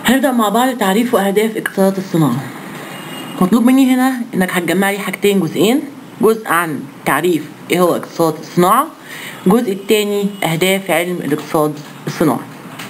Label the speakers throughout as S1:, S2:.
S1: هنبدأ مع بعض تعريف وأهداف اقتصاد الصناعة مطلوب مني هنا إنك هتجمع لي حاجتين جزئين جزء عن تعريف إيه هو اقتصاد الصناعة الجزء التاني أهداف علم الاقتصاد الصناعي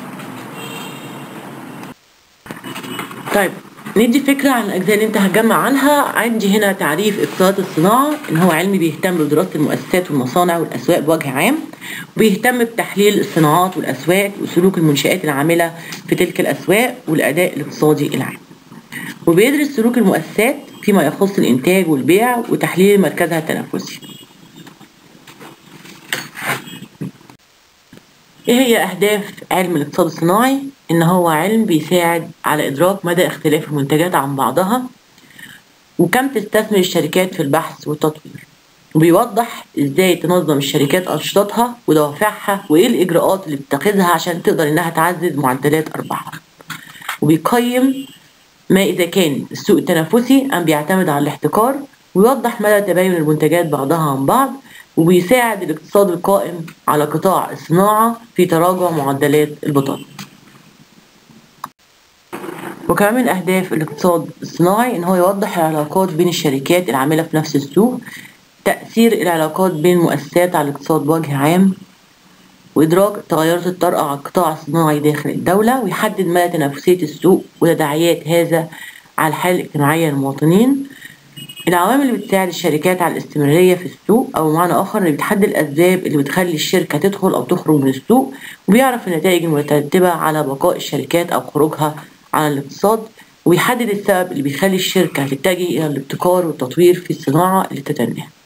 S1: طيب ندي فكرة عن الأجزاء اللي أنت هتجمع عنها عندي هنا تعريف اقتصاد الصناعة إن هو علم بيهتم بدراسة المؤسسات والمصانع والأسواق بوجه عام وبيهتم بتحليل الصناعات والأسواق وسلوك المنشآت العاملة في تلك الأسواق والأداء الاقتصادي العام وبيدرس سلوك المؤسسات فيما يخص الإنتاج والبيع وتحليل مركزها التنافسي ايه هي اهداف علم الاقتصاد الصناعي ان هو علم بيساعد على ادراك مدى اختلاف المنتجات عن بعضها وكم تستثمر الشركات في البحث والتطوير وبيوضح ازاي تنظم الشركات انشطتها ودوافعها وايه الاجراءات اللي بتتخذها عشان تقدر انها تعزز معدلات ارباحها وبيقيم ما اذا كان السوق التنافسي ام بيعتمد على الاحتكار ويوضح مدى تباين المنتجات بعضها عن بعض وبيساعد الاقتصاد القائم على قطاع الصناعة في تراجع معدلات البطالة وكمان من أهداف الاقتصاد الصناعي إن هو يوضح العلاقات بين الشركات العاملة في نفس السوق تأثير العلاقات بين المؤسسات على الاقتصاد بوجه عام وإدراك التغيرات الطارئة على القطاع الصناعي داخل الدولة ويحدد مدى تنافسية السوق وتداعيات هذا على الحالة الاجتماعية للمواطنين العوامل اللي بتساعد الشركات على الاستمرارية في السوق أو بمعنى آخر اللي بتحدد الأسباب اللي بتخلي الشركة تدخل أو تخرج من السوق وبيعرف النتائج المترتبة على بقاء الشركات أو خروجها عن الاقتصاد وبيحدد السبب اللي بيخلي الشركة تتجه إلى الابتكار والتطوير في الصناعة اللي تتناها